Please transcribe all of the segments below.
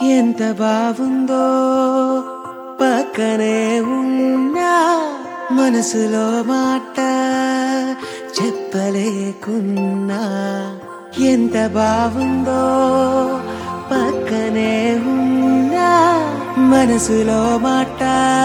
ఎంత బాగుందో పక్కనే ఉన్నా మనసులో మాట చెప్పలేకున్నా ఎంత బాగుందో పక్కనే ఉన్నా మనసులో మాట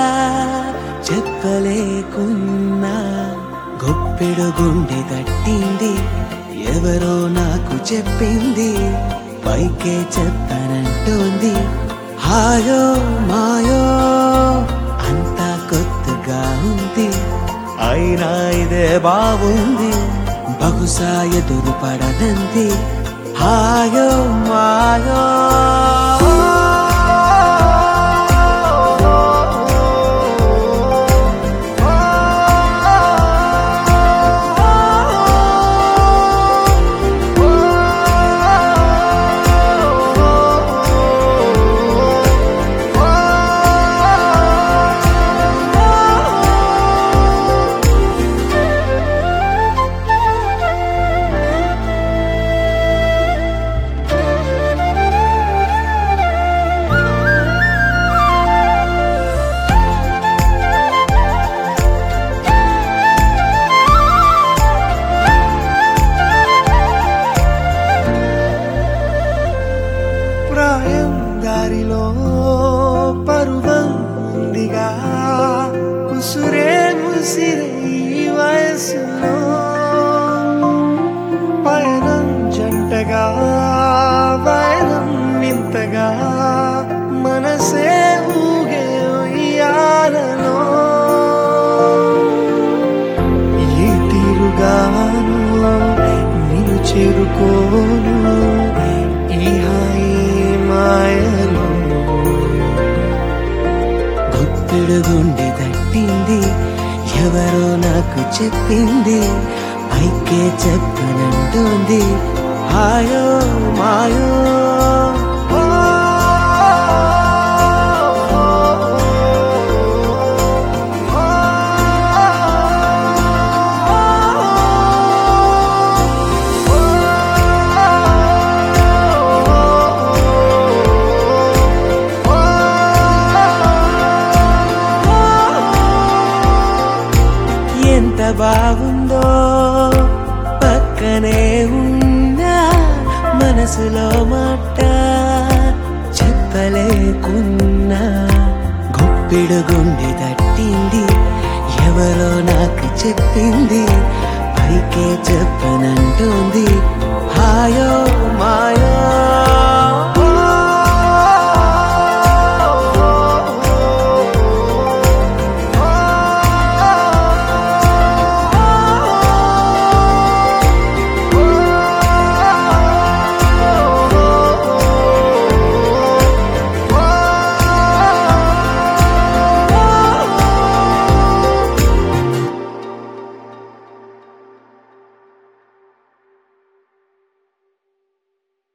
చెప్పలేకున్నా గొప్పెడు గుండె తట్టింది ఎవరో నాకు చెప్పింది పైకే చెప్పనంటోంది హాయో మాయో అంతా కొత్తగా ఉంది అయినా ఇదే బాగుంది బహుశా ఎదురు పడదంది హాయో మాయో ప్రాయం దారిలో పరువం ఉందిగా ఉసురే ముసిరే ఈ వయసులో పయనం జంటగా పయనం వింతగా మనసే ఊగే ఉయ్యాలలో ఏ తీరుగాను నిన్ను చేరుకోను ఈ హాయి మాయలో గుప్పెడు గుండె తట్టింది ఎవరో నాకు చెప్పింది పైకే చెప్పనంటోంది హాయో మాయో ఎంత బాగుందో పక్కనే ఉన్నా మనసులో మాట చెప్పలేకున్నా గొప్పిడు గుండె తట్టింది ఎవరో నాకు చెప్పింది పైకే చెప్పనంటోంది హాయో మాయో